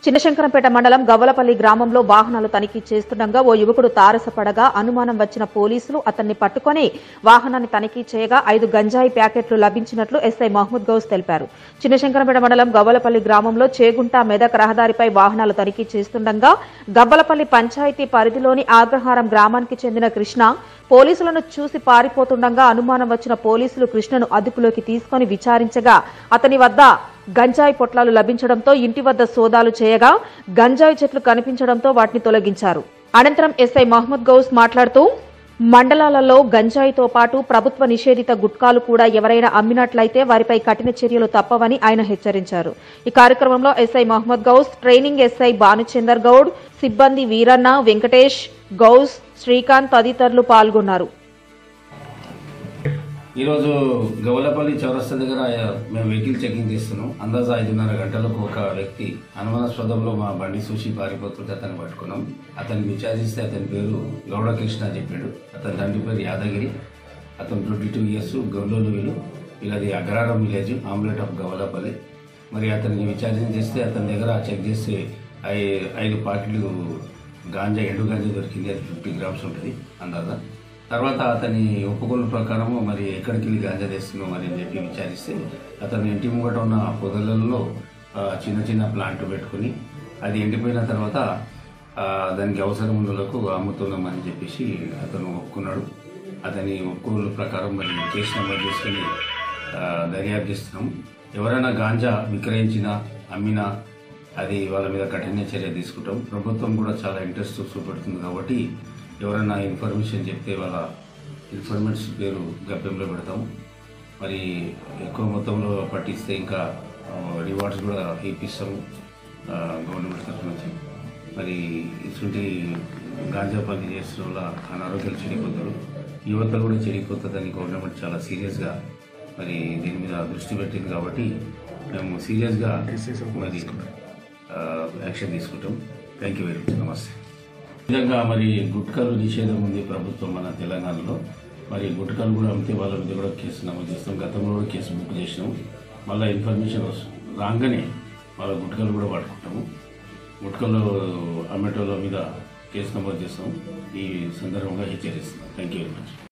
చిన్నశంకరంపేట మండలం గవ్వలపల్లి గ్రామంలో వాహనాలు తనిఖీ చేస్తుండగా ఓ యువకుడు తారసపడగా అనుమానం వచ్చిన పోలీసులు అతన్ని పట్టుకొని వాహనాన్ని తనిఖీ చేయగా ఐదు గంజాయి ప్యాకెట్లు లభించినట్లు ఎస్ఐ మహమూద్ గౌస్ తెలిపారు చిన్నశంకరంపేట మండలం గవ్వలపల్లి గ్రామంలో చేగుంట మెదక్ రహదారిపై వాహనాలు తనిఖీ చేస్తుండగా గవ్వలపల్లి పంచాయతీ పరిధిలోని ఆగ్రహారం గ్రామానికి చెందిన కృష్ణ పోలీసులను చూసి పారిపోతుండగా అనుమానం వచ్చిన పోలీసులు కృష్ణను అదుపులోకి తీసుకొని విచారించగా అతని వద్ద గంజాయి పొట్లాలు లభించడంతో ఇంటి వద్ద సోదాలు చేయగా గంజాయి చెట్లు కనిపించడంతో వాటిని తొలగించారు అనంతరం ఎస్ఐ మహమ్మద్ గౌస్ మాట్లాడుతూ మండలాలలో గంజాయితో పాటు ప్రభుత్వ నిషేధిత గుట్కాలు కూడా ఎవరైనా అమ్మినట్లయితే వారిపై కఠిన చర్యలు తప్పవని ఆయన హెచ్చరించారు ఈ కార్యక్రమంలో SI Mohammed Ghouse training SI Bhanuchander Goud సిబ్బంది వీరన్న వెంకటేష్ గౌస్ శ్రీకాంత్ తదితరులు పాల్గొన్నారు ఈరోజు గవలపల్లి చౌరస్తా దగ్గర మేము వెహికల్ చెకింగ్ చేస్తున్నాం అందాజ ఐదున్నర గంటలకు ఒక వ్యక్తి అనుమానాస్పదంలో మా బండి చూసి పారిపోతుంటే అతన్ని పట్టుకున్నాం అతన్ని విచారిస్తే అతని పేరు గౌడ కృష్ణ అని చెప్పాడు అతని తండ్రి పేరు యాదగిరి అతను ట్వంటీ టూ ఇయర్స్ గౌలోలు వీలు వీళ్ళది అగ్రారం విలేజ్ ఆమ్లెట్ ఆఫ్ గవలపల్లి మరి అతన్ని విచారణ చేస్తే అతని దగ్గర చెక్ చేస్తే ఐ- ఐదు పాకెట్లు గాంజా ఎండు గాంజా దొరికింది అది ఫిఫ్టీ గ్రామ్స్ ఉంటుంది అందాజ తర్వాత అతని ఒప్పుకోల ప్రకారము మరి ఎక్కడికి వెళ్ళి గాంజా తెస్తున్నావు మరి అని చెప్పి విచారిస్తే అతను ఇంటి ముంగట ఉన్న పొదలలో ఆ, చిన్న చిన్న ప్లాంట్ పెట్టుకుని అది ఎండిపోయిన తర్వాత ఆ, దానికి అవసరం ఉన్నలకు అమ్ముతున్నామని చెప్పేసి అతను ఒప్పుకున్నాడు అతని ఒప్పుకోల ప్రకారం మరి కేసు నెంబర్ చేసుకుని ఆ, దర్యాప్తు చేస్తున్నాం ఎవరైనా గాంజా విక్రయించినా అమ్మినా అది వాళ్ళ మీద కఠిన చర్య తీసుకుంటాం ప్రభుత్వం కూడా చాలా ఇంట్రెస్ట్ చూపెడుతుంది కాబట్టి ఎవరైనా ఇన్ఫర్మేషన్ చెప్తే వాళ్ళ ఇన్ఫర్మేట్స్ పేరు గప్యంలో పెడతాం మరి ఎక్కువ మొత్తంలో పట్టిస్తే ఇంకా రివార్డ్స్ కూడా ఇప్పిస్తాము ఆ, గవర్నమెంట్ తరఫు నుంచి మరి ఇటువంటి గాంజా పని చేసిన వల్ల అనారోగ్యాలు చెడిపోతారు యువత కూడా చెడిపోతుందని గవర్నమెంట్ చాలా సీరియస్గా మరి దీని మీద దృష్టి పెట్టింది కాబట్టి మేము సీరియస్గా మరి ఆ, యాక్షన్ తీసుకుంటాం థ్యాంక్ యూ వెరీ మచ్ నమస్తే ఈ విధంగా మరి గుట్కాలు నిషేధం ఉంది ప్రభుత్వం మన తెలంగాణలో మరి గుట్కాలు కూడా అమ్మితే వాళ్ళ మీద కూడా కేసు నమోదు చేస్తాం గతంలో కూడా కేసు బుక్ చేసినాం మళ్ళీ ఇన్ఫర్మేషన్ వస్తుంది రాగానే వాళ్ళ గుట్కాలు కూడా పట్టుకుంటాము గుట్కలు అమ్మేటోళ్ళ మీద కేసు నమోదు చేస్తాం ఈ సందర్భంగా హెచ్చరిస్తున్నాం థ్యాంక్ యూ వెరీ మచ్